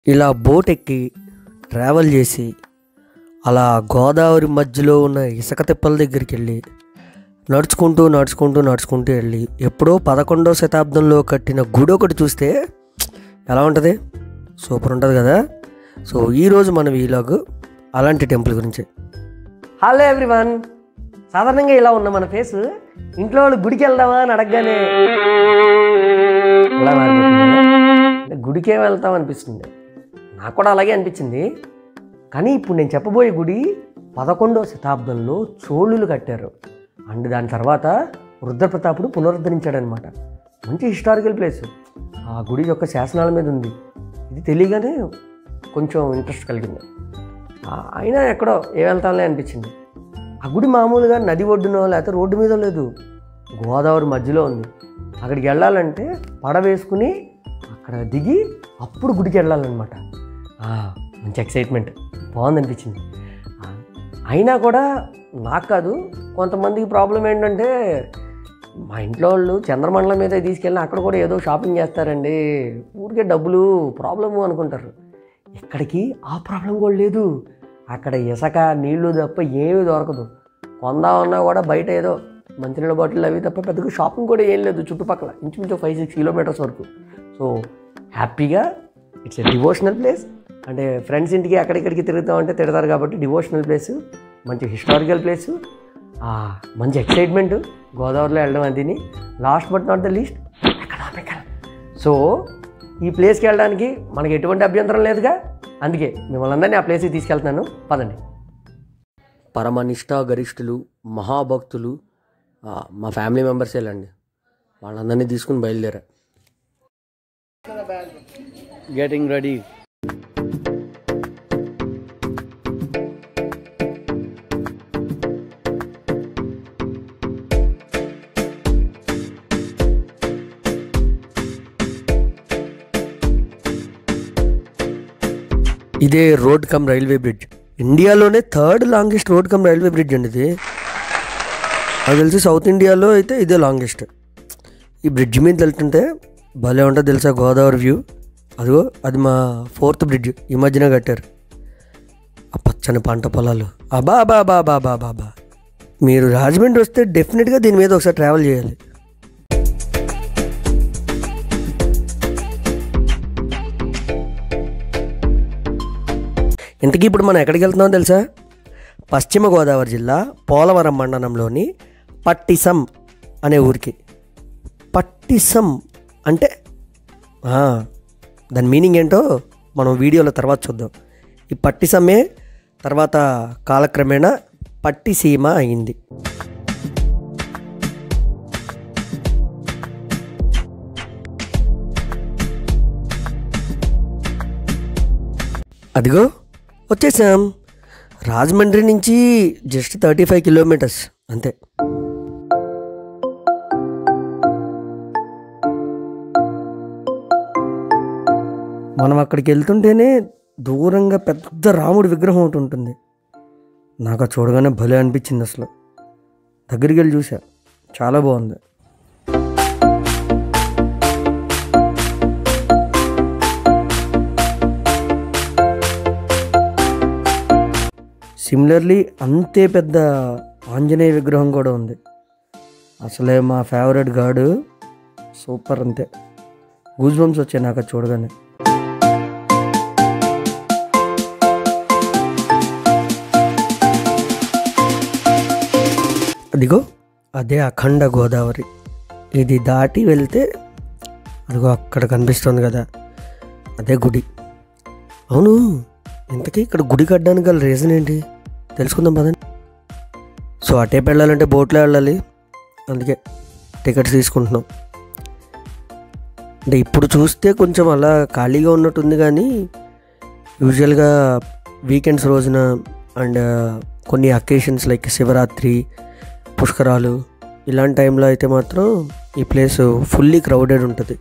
ఇలా బోట్ ఎక్కి ట్రావెల్ చేసి అలా గోదావరి మధ్యలో ఉన్న ఇసుక తిప్పల దగ్గరికి వెళ్ళి నడుచుకుంటూ నడుచుకుంటూ నడుచుకుంటూ వెళ్ళి ఎప్పుడో పదకొండవ శతాబ్దంలో కట్టిన గుడి ఒకటి చూస్తే ఎలా ఉంటుంది సూపర్ ఉంటుంది కదా సో ఈరోజు మన వీలాగ్ అలాంటి టెంపుల్ గురించి హలో ఎవ్రీవన్ సాధారణంగా ఇలా ఉన్న మన ఫేస్ ఇంట్లో వాళ్ళు గుడికి వెళ్దామా అని అడగగానే ఇలా మారిపోతుంది కదా. అంటే గుడికే వెళ్తాం అనిపిస్తుంది నాకు కూడా అలాగే అనిపించింది కానీ ఇప్పుడు నేను చెప్పబోయే గుడి పదకొండవ శతాబ్దంలో చోళులు కట్టారు అండ్ దాని తర్వాత రుద్రప్రతాపుడు పునరుద్ధరించాడనమాట మంచి హిస్టారికల్ ప్లేస్ ఆ గుడి యొక్క శాసనాల మీద ఉంది ఇది తెలియగానే కొంచెం ఇంట్రెస్ట్ కలిగింది ఆ, అయినా ఎక్కడో ఏ వెళ్తాంలే అనిపించింది ఆ గుడి మామూలుగా నది ఒడ్డునో లేకపోతే రోడ్డు మీద లేదు గోదావరి మధ్యలో ఉంది అక్కడికి వెళ్ళాలంటే పడవ వేసుకుని అక్కడ దిగి అప్పుడు గుడికి వెళ్ళాలన్నమాట ఆ, మంచి ఎక్సైట్మెంట్ బాగుంది అనిపించింది ఆ, అయినా కూడా నాకు కాదు కొంతమందికి ప్రాబ్లం ఏంటంటే మా ఇంట్లో వాళ్ళు చంద్రమండలం మీద తీసుకెళ్ళి అక్కడ కూడా ఏదో షాపింగ్ చేస్తారండి ఊరికే డబ్బులు ప్రాబ్లము అనుకుంటారు ఇక్కడికి ఆ ప్రాబ్లం కూడా లేదు అక్కడ ఇసుక నీళ్లు తప్ప ఏమీ దొరకదు కొందామన్నా కూడా బయట ఏదో మంచినీళ్ళ బాటిల్ అవి తప్ప పెద్దగా షాపింగ్ కూడా ఏం లేదు చుట్టుపక్కల ఇంచుమించు ఫైవ్ సిక్స్ కిలోమీటర్స్ వరకు సో హ్యాపీగా ఇట్స్ ఎ డివోషనల్ ప్లేస్ అంటే ఫ్రెండ్స్ ఇంటికి అక్కడిక్కడికి తిరుగుతామంటే తిడతారు కాబట్టి డివోషనల్ ప్లేస్ మంచి హిస్టారికల్ ప్లేస్ మంచి ఎక్సైట్మెంట్ గోదావరిలో వెళ్ళడం అదిని last but not the least economical so ఈ ప్లేస్కి వెళ్ళడానికి మనకి ఎటువంటి అభ్యంతరం లేదుగా అందుకే మిమ్మల్ని అందరినీ ఆ ప్లేస్కి తీసుకెళ్తున్నాను పదండి పరమనిష్ట గరిష్ఠులు మహాభక్తులు ఆ, మా ఫ్యామిలీ మెంబర్స్ వెళ్ళండి వాళ్ళందరినీ తీసుకుని బయలుదేరా గెటింగ్ రెడీ ఇదే రోడ్ కమ్ రైల్వే బ్రిడ్జ్ ఇండియాలోనే third longest road come railway bridge అండి ఇది నాకు తెలిసి సౌత్ ఇండియాలో అయితే ఇదే లాంగెస్ట్ ఈ బ్రిడ్జ్ మీద వెళ్తుంటే భలే ఉంటుంది తెలుసా గోదావరి వ్యూ అదిగో అది మా ఫోర్త్ బ్రిడ్జ్ ఈ మధ్యన కట్టారు ఆ పచ్చని పంట పొలాలు అబా బా బా బా బా బా బా మీరు రాజమండ్రి వస్తే డెఫినెట్గా దీని మీద ఒకసారి ట్రావెల్ చేయాలి ఇంతకీ ఇప్పుడు మనం ఎక్కడికి వెళ్తున్నామో తెలుసా పశ్చిమ గోదావరి జిల్లా పోలవరం మండలంలోని పట్టిసం అనే ఊరికి పట్టిసం అంటే ఆ, దాని మీనింగ్ ఏంటో మనం వీడియోలో తర్వాత చూద్దాం ఈ పట్టిసమే తర్వాత కాలక్రమేణా పట్టిసీమ అయింది అదిగో వచ్చేసాం రాజమండ్రి నుంచి జస్ట్ థర్టీ ఫైవ్ కిలోమీటర్స్ అంతే మనం అక్కడికి వెళ్తుంటేనే దూరంగా పెద్ద రాముడి విగ్రహం ఒకటి ఉంటుంది నాకు అది చూడగానే భలే అనిపించింది అసలు దగ్గరికి వెళ్ళి చూసా చాలా బాగుంది సిమిలర్లీ అంతే పెద్ద ఆంజనేయ విగ్రహం కూడా ఉంది అసలే మా ఫేవరెట్ గాడు సూపర్ అంతే గూజ్ బంప్స్ వచ్చాయి నాకు అది చూడగానే అదిగో అదే అఖండ గోదావరి ఇది దాటి వెళ్తే అదిగో అక్కడ కనిపిస్తుంది కదా అదే గుడి అవును ఇంతకీ ఇక్కడ గుడి కట్టడానికి గల రీజన్ ఏంటి తెలుసుకుందాం పదండి సో అటే వెళ్ళాలంటే బోట్లో వెళ్ళాలి అందుకే టికెట్స్ తీసుకుంటున్నాం అంటే ఇప్పుడు చూస్తే కొంచెం అలా ఖాళీగా ఉన్నట్టుంది కానీ యూజువల్గా వీకెండ్స్ రోజున అండ్ కొన్ని అకేషన్స్ లైక్ శివరాత్రి పుష్కరాలు ఇలాంటి టైంలో అయితే మాత్రం ఈ ప్లేస్ ఫుల్లీ క్రౌడెడ్ ఉంటుంది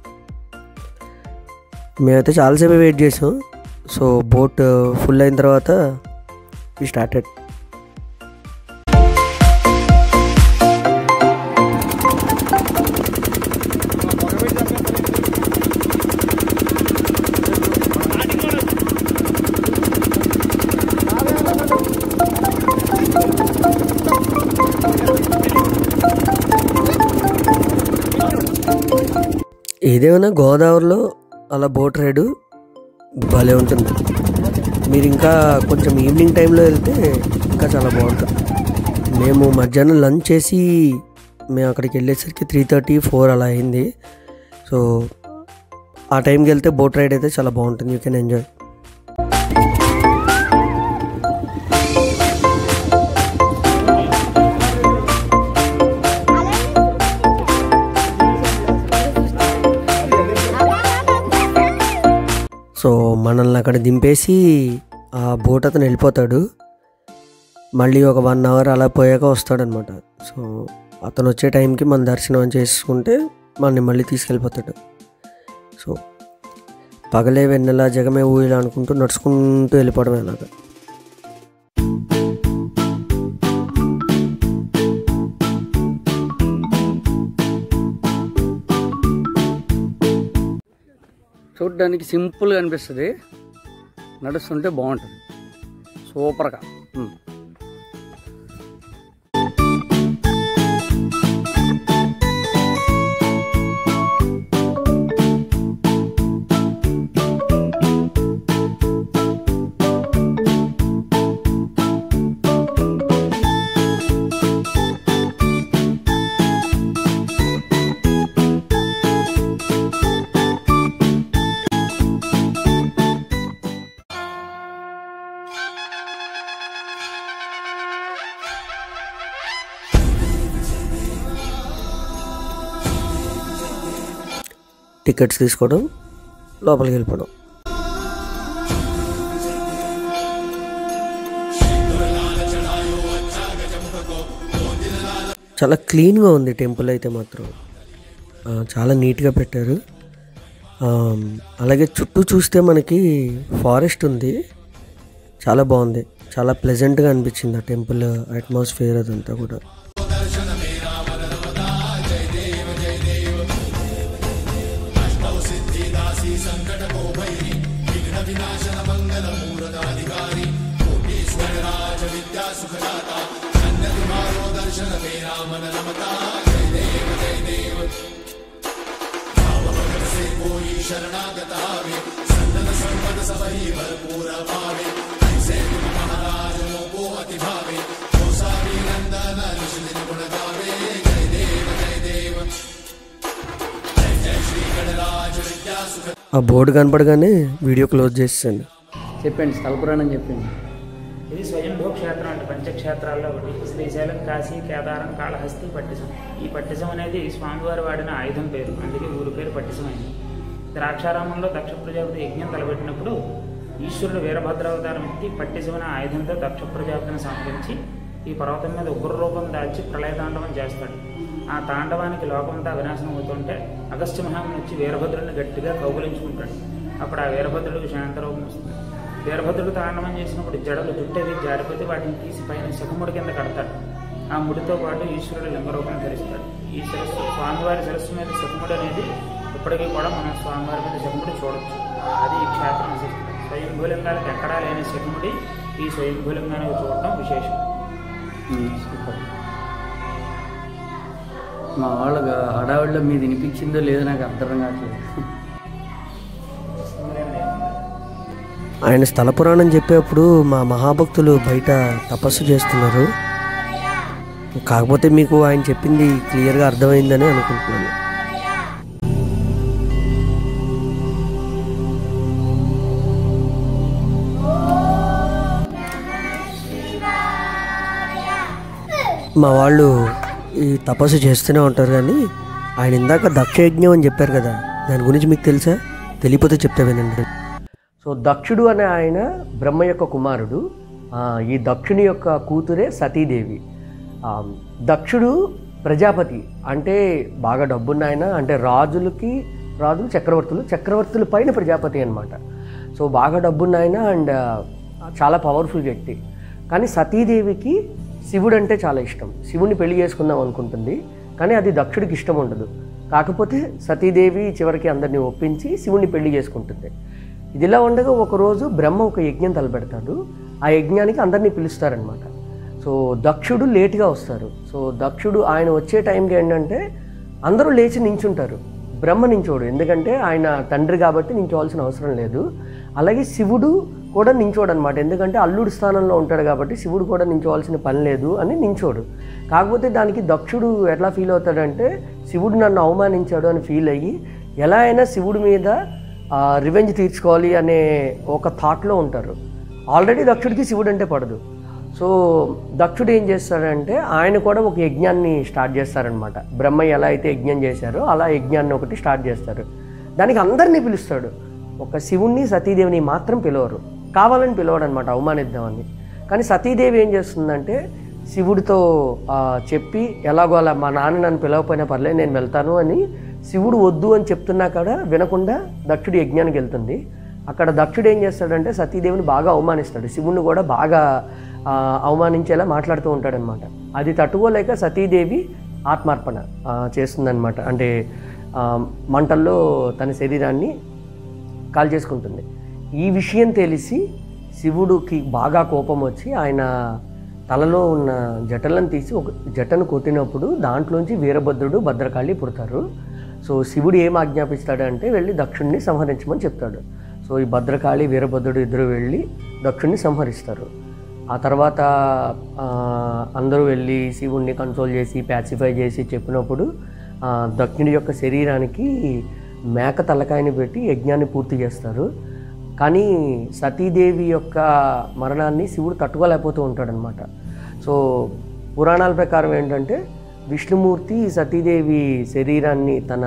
మేమైతే చాలాసేపు వెయిట్ చేసాం సో బోట్ ఫుల్ అయిన తర్వాత ఈ స్టార్టెడ్ ఏదేమైనా గోదావరిలో అలా బోట్ రైడు భలే ఉంటుంది మీరు ఇంకా కొంచెం ఈవినింగ్ టైంలో వెళ్తే ఇంకా చాలా బాగుంటుంది మేము మధ్యాహ్నం లంచ్ చేసి మేము అక్కడికి వెళ్ళేసరికి త్రీ థర్టీ ఫోర్ అలా అయింది సో ఆ టైంకి వెళ్తే బోట్ రైడ్ అయితే చాలా బాగుంటుంది యూ కెన్ ఎంజాయ్ సో మనల్ని అక్కడ దింపేసి ఆ బోట్ అతను వెళ్ళిపోతాడు మళ్ళీ ఒక వన్ అవర్ అలా పోయాక వస్తాడనమాట సో అతను వచ్చే టైంకి మన దర్శనం చేసుకుంటే మనని మళ్ళీ తీసుకెళ్ళిపోతాడు సో పగలే వెన్నెల జగమే ఊయలా అనుకుంటూ నడుచుకుంటూ వెళ్ళిపోవడమే అలాగా చూడడానికి సింపుల్గా అనిపిస్తుంది నడుస్తుంటే బాగుంటుంది సూపర్గా ఉమ్. టికెట్స్ తీసుకోవడం లోపలికి వెళ్ళిపోవడం చాలా క్లీన్గా ఉంది టెంపుల్ అయితే మాత్రం ఆ, చాలా నీట్గా పెట్టారు ఆ, అలాగే చుట్టూ చూస్తే మనకి ఫారెస్ట్ ఉంది చాలా బాగుంది చాలా ప్లెజెంట్గా అనిపించింది ఆ టెంపుల్ అట్మాస్ఫియర్ అదంతా కూడా ఆ బోర్డు కనపడగానే వీడియో క్లోజ్ చేసేసాను చెప్పండి స్థల పురాణం చెప్పండి ఇది స్వయంభూ క్షేత్రం అంటే పంచక్షేత్రాల్లో ఒకటి శ్రీశైలం కాశీ కేదారం కాళహస్తి పట్టిసం ఈ పట్టిసం అనేది స్వామివారు వాడిన ఆయుధం పేరు అందుకే ఊరి పేరు పట్టిసమైంది ద్రాక్షారామంలో దక్ష ప్రజాపతి యజ్ఞం తలపెట్టినప్పుడు ఈశ్వరుడు వీరభద్రావతారం ఎత్తి పట్టిసమైన ఆయుధంతో దక్ష ప్రజాపతిని సంహరించి ఈ పర్వతం మీద ఉగ్ర రూపం దాల్చి ప్రళయ తాండవం చేస్తాడు ఆ తాండవానికి లోకమంతా వినాశనం అవుతుంటే అగస్త్య మహాముని వచ్చి వీరభద్రుడిని గట్టిగా కౌగులించుకుంటాడు అప్పుడు ఆ వీరభద్రుడికి శాంతరూపం వస్తుంది వీరభద్రుడు తాండవం చేసినప్పుడు జడలు జుట్టేది జారిపోతే వాటిని తీసి పైన శిఖముడి కింద కడతాడు ఆ ముడితో పాటు ఈశ్వరుడు లింగరూపం ధరిస్తాడు ఈ శిరస్సు స్వామివారి శిరస్సు మీద శిఖముడు అనేది ఇప్పటికీ కూడా మనం స్వామివారి మీద శిఖముడి చూడొచ్చు అది ఈ క్షేత్రం విశిష్టం స్వయంభూలింగాలకు ఎక్కడా లేని శిఖముడి ఈ స్వయంభూలింగానికి చూడటం విశేషం ఉమ్, సూపర్ మా వాళ్ళకి హడావిడిలో మీది వినిపించిందో లేదో నాకు అర్థం కావట్లేదు ఆయన స్థల పురాణం చెప్పేప్పుడు మా మహాభక్తులు బయట తపస్సు చేస్తున్నారు కాకపోతే మీకు ఆయన చెప్పింది క్లియర్గా అర్థమైందని అనుకుంటున్నాను మా వాళ్ళు ఈ తపస్సు చేస్తూనే ఉంటారు కానీ ఆయన ఇందాక దక్షయజ్ఞం అని చెప్పారు కదా దాని గురించి మీకు తెలుసా తెలియపోతే చెప్తా వినండి సో దక్షుడు అనే ఆయన బ్రహ్మ యొక్క కుమారుడు ఆ, ఈ దక్షుని యొక్క కూతురే సతీదేవి ఆ, దక్షుడు ప్రజాపతి అంటే బాగా డబ్బున్న ఆయన అంటే రాజులకి రాజులు చక్రవర్తులు చక్రవర్తుల పైన ప్రజాపతి అనమాట సో బాగా డబ్బున్న ఆయన అండ్ చాలా పవర్ఫుల్ వ్యక్తి కానీ సతీదేవికి శివుడు అంటే చాలా ఇష్టం శివుని పెళ్లి చేసుకుందాం అనుకుంటుంది కానీ అది దక్షుడికి ఇష్టం ఉండదు కాకపోతే సతీదేవి చివరికి అందరినీ ఒప్పించి శివుని పెళ్లి చేసుకుంటుంది ఇదిలా ఉండగా ఒకరోజు బ్రహ్మ ఒక యజ్ఞం తలపెడతాడు ఆ యజ్ఞానికి అందరినీ పిలుస్తారనమాట సో దక్షుడు లేట్గా వస్తారు సో దక్షుడు ఆయన వచ్చే టైంకి ఏంటంటే అందరూ లేచి నించుంటారు బ్రహ్మ నించోడు ఎందుకంటే ఆయన తండ్రి కాబట్టి నించోవాల్సిన అవసరం లేదు అలాగే శివుడు కూడా నించోడు అనమాట ఎందుకంటే అల్లుడు స్థానంలో ఉంటాడు కాబట్టి శివుడు కూడా నించోవాల్సిన పని లేదు అని నించోడు కాకపోతే దానికి దక్షుడు ఎట్లా ఫీల్ అవుతాడంటే శివుడు నన్ను అవమానించాడు అని ఫీల్ అయ్యి ఎలా అయినా శివుడి మీద రివెంజ్ తీర్చుకోవాలి అనే ఒక థాట్లో ఉంటారు ఆల్రెడీ దక్షుడికి శివుడు అంటే పడదు సో దక్షుడు ఏం చేస్తాడంటే ఆయన కూడా ఒక యజ్ఞాన్ని స్టార్ట్ చేస్తారనమాట బ్రహ్మ ఎలా అయితే యజ్ఞం చేశారో అలా యజ్ఞాన్ని ఒకటి స్టార్ట్ చేస్తారు దానికి అందరినీ పిలుస్తాడు ఒక శివుణ్ణి సతీదేవిని మాత్రం పిలవరు కావాలని పిలవడు అనమాట అవమానిద్దామని కానీ సతీదేవి ఏం చేస్తుందంటే శివుడితో ఆ, చెప్పి ఎలాగో అలా మా నాన్న నన్ను పిలవకపోయినా పర్లేదు నేను వెళ్తాను అని శివుడు వద్దు అని చెప్తున్నా కూడా వినకుండా దక్షుడి యజ్ఞానికి వెళ్తుంది అక్కడ దక్షుడు ఏం చేస్తాడంటే సతీదేవిని బాగా అవమానిస్తాడు శివుణ్ణి కూడా బాగా ఆ, అవమానించేలా మాట్లాడుతూ ఉంటాడనమాట అది తట్టుకోలేక సతీదేవి ఆత్మార్పణ ఆ, చేస్తుందన్నమాట అంటే ఆ, మంటల్లో తన శరీరాన్ని కాల్ చేసుకుంటుంది ఈ విషయం తెలిసి శివుడికి బాగా కోపం వచ్చి ఆయన తలలో ఉన్న జటలను తీసి ఒక జటను కొట్టినప్పుడు దాంట్లోంచి వీరభద్రుడు భద్రకాళి పుడతారు సో శివుడు ఏం ఆజ్ఞాపిస్తాడంటే వెళ్ళి దక్షుణ్ణి సంహరించమని చెప్తాడు సో ఈ భద్రకాళి వీరభద్రుడు ఇద్దరు వెళ్ళి దక్షుణ్ణి సంహరిస్తారు ఆ తర్వాత ఆ, అందరూ వెళ్ళి శివుణ్ణి కన్సోల్ చేసి ప్యాసిఫై చేసి చెప్పినప్పుడు ఆ, దక్షిణుడి యొక్క శరీరానికి మేక తలకాయని పెట్టి యజ్ఞాన్ని పూర్తి చేస్తారు కానీ సతీదేవి యొక్క మరణాన్ని శివుడు తట్టుకోలేకపోతూ ఉంటాడనమాట సో పురాణాల ప్రకారం ఏంటంటే విష్ణుమూర్తి సతీదేవి శరీరాన్ని తన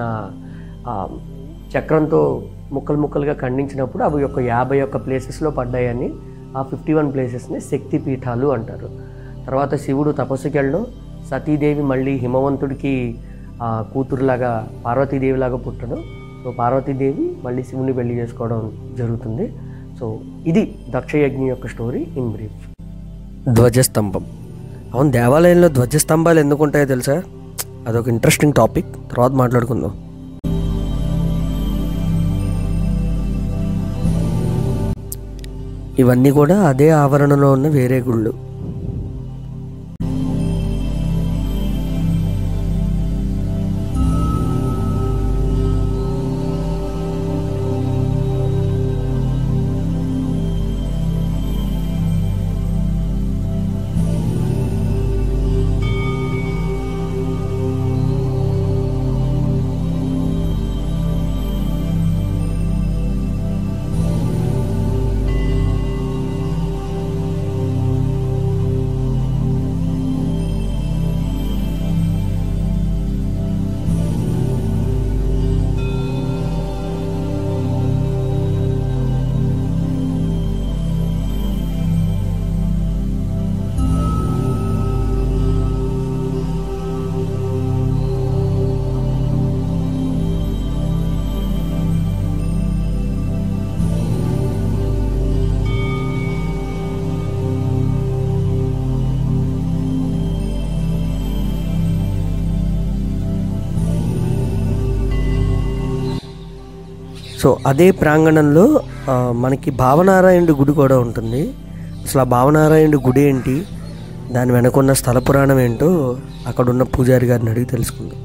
ఆ, చక్రంతో ముక్కలు ముక్కలుగా ఖండించినప్పుడు అవి యొక్క యాభై ఒక్క ప్లేసెస్లో పడ్డాయని ఆ ఫిఫ్టీ వన్ ప్లేసెస్ని శక్తి పీఠాలు అంటారు తర్వాత శివుడు తపస్సుకి వెళ్ళడం సతీదేవి మళ్ళీ హిమవంతుడికి ఆ, కూతురులాగా పార్వతీదేవిలాగా పుట్టడం సో పార్వతీదేవి మళ్ళీ శివుని పెళ్లి చేసుకోవడం జరుగుతుంది సో ఇది దక్షయజ్ఞ యొక్క స్టోరీ ఇన్ బ్రీఫ్ ధ్వజస్తంభం అవును దేవాలయంలో ధ్వజస్తంభాలు ఎందుకు ఉంటాయో తెలుసా అదొక ఇంట్రెస్టింగ్ టాపిక్ తర్వాత మాట్లాడుకుందాం ఇవన్నీ కూడా అదే ఆవరణలో ఉన్న వేరే గుళ్ళు సో అదే ప్రాంగణంలో ఆ, మనకి భావనారాయణుడి గుడి కూడా ఉంటుంది అసలు ఆ భావనారాయణుడి గుడి ఏంటి దాని వెనకున్న స్థల పురాణం ఏంటో అక్కడున్న పూజారి గారిని అడిగి తెలుసుకుందాం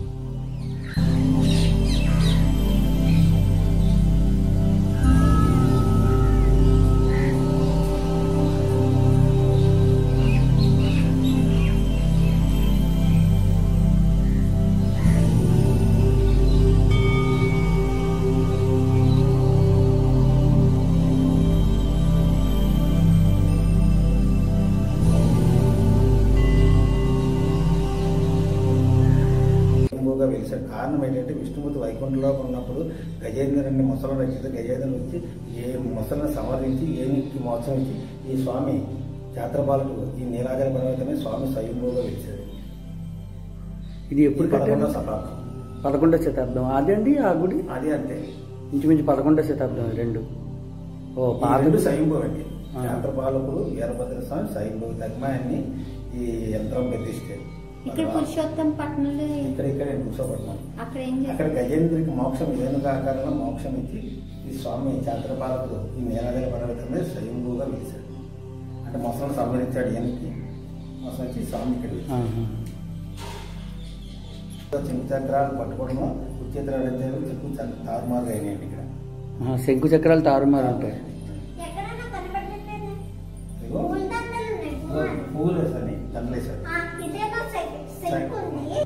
ఎక్కువగా వెలిశాడు కారణం ఏంటంటే విష్ణుమూర్తి వైకుంఠంలో ఉన్నప్పుడు గజేంద్రుని ముసల రచిత గజేంద్రుని వచ్చి ఏ ముసలను సంహరించి ఏమికి మోసం ఇచ్చి ఈ స్వామి జాతరపాలకు ఈ నీలాగరి పర్వతమే స్వామి స్వయంభూగా వెలిశాడు ఇది ఎప్పుడు పదకొండవ కట్టారు శతాబ్దం పదకొండో శతాబ్దం అదండి ఆ గుడి అది అంతే ఇంచుమించు పదకొండో శతాబ్దం ఈ రెండు ఓ ఈ పాత రెండు స్వయంభూ అండి ఆ. జాతరపాలకుడు వీరభద్ర స్వామి స్వయంభూ తగ్మాయాన్ని ఈ యంత్రం ప్రతిష్ఠారు ఇక్కడ పురుషోత్తం పట్నంలో ఇక్కడ ఇక్కడ కూర్చోబడుతున్నాం అక్కడ ఏం అక్కడ చేస్తారు గజేంద్రుడికి మోక్షం ఏనుగు ఆకారంలో మోక్షం ఇచ్చి ఈ స్వామి చాత్రపాలకుడు ఈ నీలగిరి పర్వతమే స్వయంభూగా వెలిశాడు అంటే మొసలను సంహరించాడు ఏనుగుకి మొసం వచ్చి స్వామి ఇక్కడ వెలిశాడు. ఆహా. చింత చక్రాలు పట్టుకోవడము కుచేత్ర రచనలు చెక్కు తారుమారు అయినాయండి ఇక్కడ ఆ, శంకు చక్రాలు తారుమారు ఉంటాయి ఎక్కడైనా కనపడట్లేదు ఇదిగో పూల దండలు ఉన్నాయి పూల. పువ్వులు వేసాయి దండలు వేసారు ఆ, ఇదేమో సెక్- సెక్ ఉంది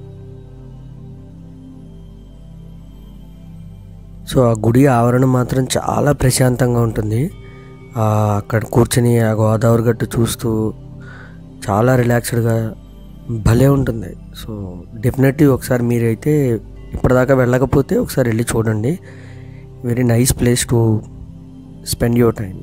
సో ఆ గుడి ఆవరణం మాత్రం చాలా ప్రశాంతంగా ఉంటుంది ఆ, అక్కడ కూర్చొని ఆ గోదావరి గట్టు చూస్తూ చాలా రిలాక్స్డ్గా భలే ఉంటుంది సో డెఫినెట్లీ ఒకసారి మీరైతే ఇప్పటిదాకా వెళ్ళకపోతే ఒకసారి వెళ్ళి చూడండి very nice place to spend your time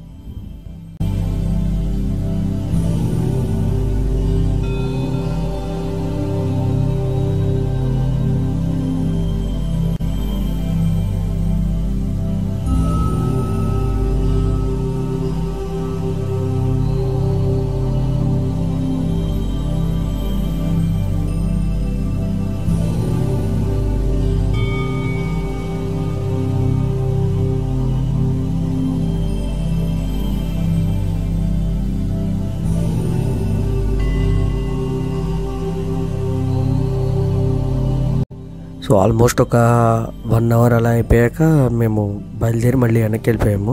so almost ఒక వన్ అవర్ అలా అయిపోయాక మేము బయలుదేరి మళ్ళీ వెనక్కి వెళ్ళిపోయాము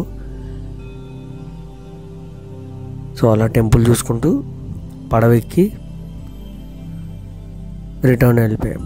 సో అలా టెంపుల్ చూసుకుంటూ పడవెక్కి రిటర్న్ వెళ్ళిపోయాము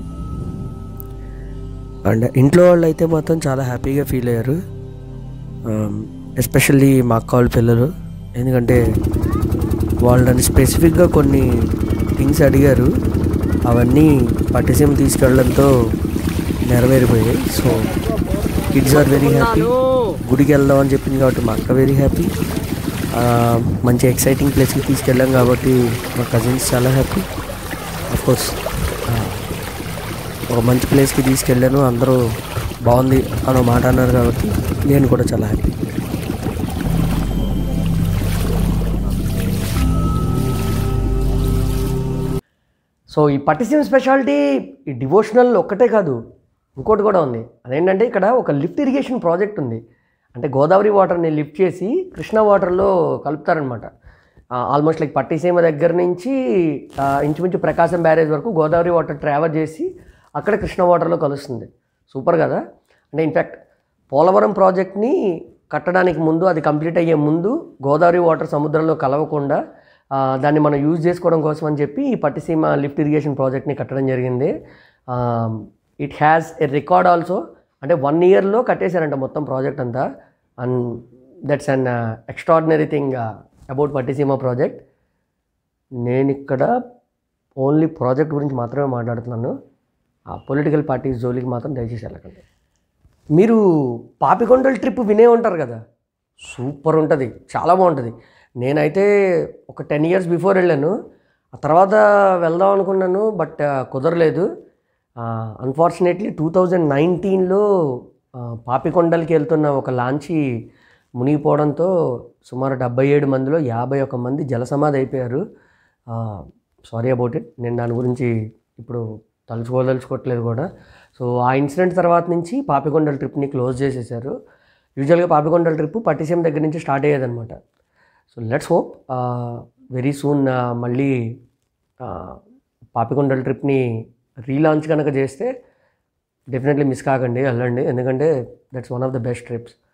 అండ్ ఇంట్లో వాళ్ళు అయితే మాత్రం చాలా హ్యాపీగా ఫీల్ అయ్యారు ఎస్పెషల్లీ మా అక్క వాళ్ళ పిల్లలు ఎందుకంటే వాళ్ళు నన్ను స్పెసిఫిక్గా కొన్ని థింగ్స్ అడిగారు అవన్నీ పట్టిసీమ తీసుకెళ్ళడంతో నెరవేరిపోయాయి so kids are very happy గుడికి వెళ్దాం అని చెప్పింది కాబట్టి మా అక్క వెరీ హ్యాపీ మంచి ఎక్సైటింగ్ ప్లేస్కి తీసుకెళ్ళాం కాబట్టి మా కజిన్స్ చాలా హ్యాపీ కోర్స్ ఒక మంచి ప్లేస్కి తీసుకెళ్ళాను అందరూ బాగుంది అని మాట అన్నారు కాబట్టి నేను కూడా చాలా హ్యాపీ సో ఈ పట్టిసీమ స్పెషాలిటీ ఈ డివోషనల్ ఒక్కటే కాదు ఇంకోటి కూడా ఉంది అదేంటంటే ఇక్కడ ఒక లిఫ్ట్ ఇరిగేషన్ ప్రాజెక్ట్ ఉంది అంటే గోదావరి వాటర్ని లిఫ్ట్ చేసి కృష్ణా వాటర్లో కలుపుతారనమాట ఆల్మోస్ట్ లైక్ పట్టిసీమ దగ్గర నుంచి ఆ, ఇంచుమించు ప్రకాశం బ్యారేజ్ వరకు గోదావరి వాటర్ ట్రావెల్ చేసి అక్కడ కృష్ణా వాటర్లో కలుస్తుంది సూపర్ కదా అంటే ఇన్ఫ్యాక్ట్ పోలవరం ప్రాజెక్ట్ని కట్టడానికి ముందు అది కంప్లీట్ అయ్యే ముందు గోదావరి వాటర్ సముద్రంలో కలవకుండా ఆ, దాన్ని మనం యూజ్ చేసుకోవడం కోసం అని చెప్పి ఈ పట్టిసీమ లిఫ్ట్ ఇరిగేషన్ ప్రాజెక్ట్ని కట్టడం జరిగింది it has a record also అంటే వన్ ఇయర్లో కట్టేశారంట మొత్తం ప్రాజెక్ట్ అంతా and that's an extraordinary thing about Pattiseema project నేను ఇక్కడ ఓన్లీ ప్రాజెక్ట్ గురించి మాత్రమే మాట్లాడుతున్నాను ఆ పొలిటికల్ పార్టీస్ జోలికి మాత్రం దయచేసి వెళ్ళకండి మీరు పాపికొండల ట్రిప్ వినే ఉంటారు కదా సూపర్ ఉంటుంది చాలా బాగుంటుంది నేనైతే ఒక టెన్ ఇయర్స్ బిఫోర్ వెళ్ళాను ఆ తర్వాత వెళ్దాం అనుకున్నాను బట్ కుదరలేదు అన్ఫార్చునేట్లీ టూ థౌజండ్ నైన్టీన్లో పాపికొండలకి వెళ్తున్న ఒక లాంచీ మునిగిపోవడంతో సుమారు డెబ్బై ఏడు మందిలో యాభై ఒక మంది జలసమాధి అయిపోయారు సారీ అబౌట్ ఇట్ నేను దాని గురించి ఇప్పుడు తలుచుకోదలుచుకోవట్లేదు కూడా సో ఆ ఇన్సిడెంట్ తర్వాత నుంచి పాపికొండల ట్రిప్ని క్లోజ్ చేసేసారు యూజువల్గా పాపికొండల ట్రిప్ పట్టిసీమ దగ్గర నుంచి స్టార్ట్ అయ్యేదన్నమాట so let's hope very soon మళ్ళీ ఆ, పాపికొండల ట్రిప్ని రీలాంచ్ కనుక చేస్తే డెఫినెట్లీ మిస్ కాకండి వెళ్ళండి ఎందుకంటే that's one of the best trips